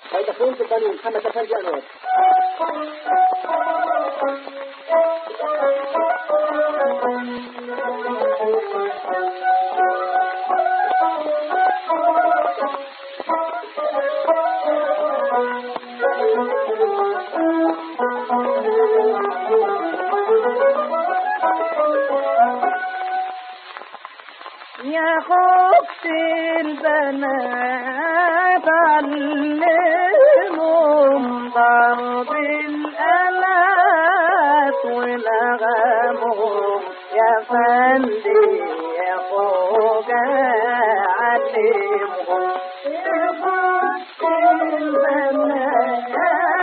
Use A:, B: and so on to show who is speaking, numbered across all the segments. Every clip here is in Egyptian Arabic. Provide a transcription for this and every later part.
A: فيدخلون في البنين محمد أفندي أنور
B: يا خفت البنات علمهم ضرب الآلات ولغمهم يا فندي يا خوجة علمهم يا خفت البنات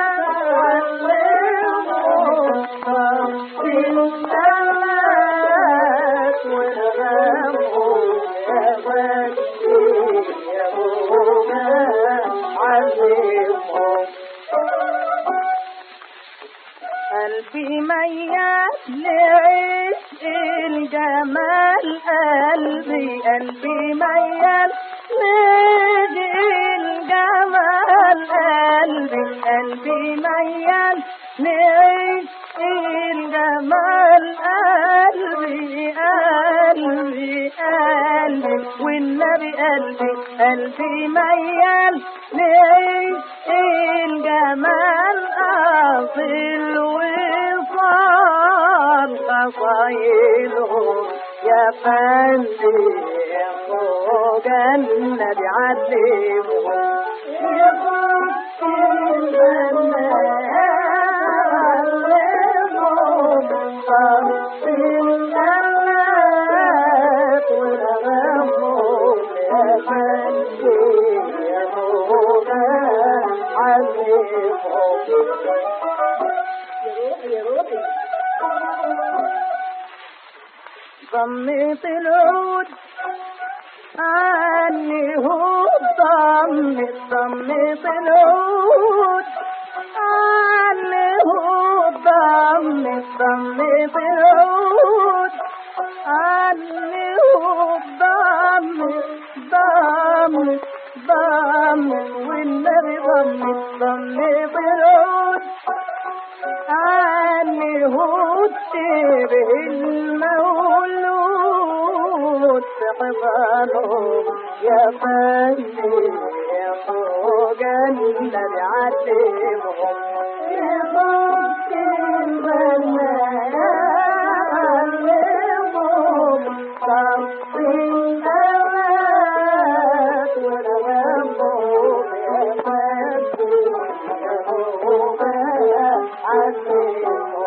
B: علمهم ضرب الآلات ولغمهم يا فندي يا خوجة علمهم قلبي ميال لعشق الجمال قلبي قلبي ميال لعشق الجمال قلبي قلبي ميال لعشق الجمال قلبي قلبي قلبي والنبي قلبي قلبي ميال لعشق الجمال أصل وصال قصايدهم يا فندي يا فوق النبي علمهم يا فوق ضميت العود عني هو ضميت ضميت العود عني هو ضميت ضميت العود عني هو ضميت ضميت ضميت والنبي ضميت ضميت العود عني هو به المولود حضانهم يا فندي يا فوق النبي علمهم يا فوق البنات علمهم صف الأوقات ونغمهم يا فندي يا فوق علمهم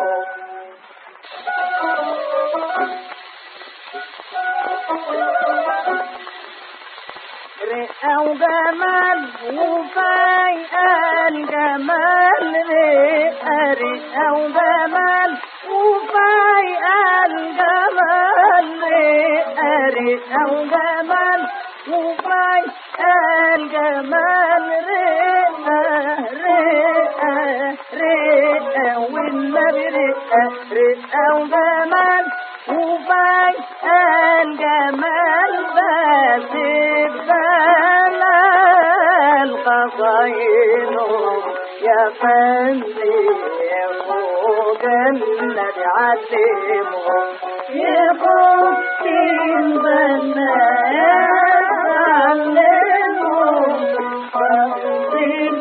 B: رئة وجمال وفايق الجمال رئة رئة وجمال وفايق الجمال رئة رئة وجمال وفايق الجمال رئة رئة رئة والنبي رئة رئة وجمال وفايق الجمال بس الدلال قصايدهم يا فندي يا فوق النبي علمهم يا فوق البنات علمهم فوق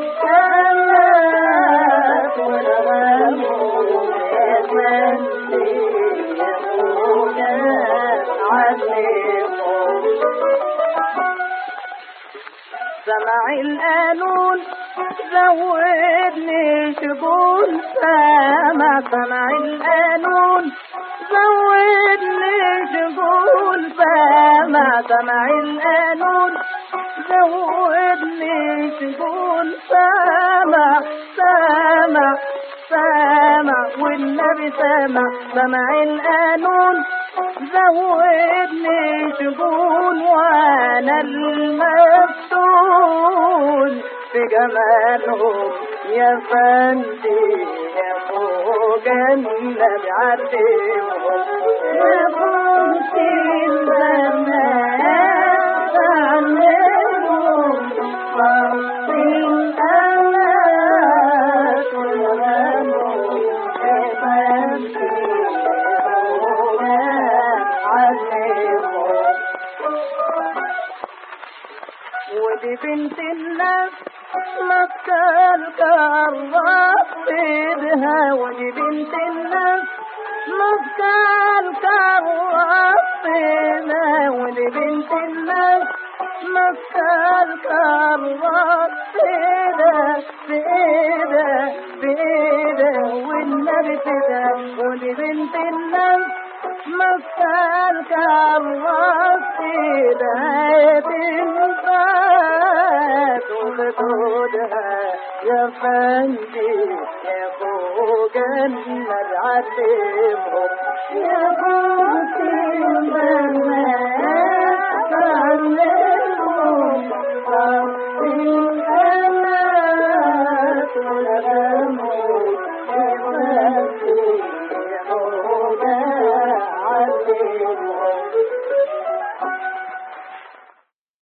B: الآلات ونغمهم يا فندي يا فوق علمهم سمع القانون زودني شغول سمع سمع القانون زودني شغول سمع سمع القانون زودني شغول سمع سمع سمع والنبي سمع سمع القانون زودني شغول وانا المفتون في جمالهم يا فندي يا فوق النبي علمهم يا فوق البنات علمهم فوق الألات مسكالك الراس بيدها ودي بنت الناس مسكالك الراس بيدها ودي بنت الناس مسكالك الراس بيدها بيدها بيدها والنبي كده ودي بنت الناس مسكالك الراس بيدها تنفات وخدودها يا فندي يا فوق النار علمهم يا فوق النار علمهم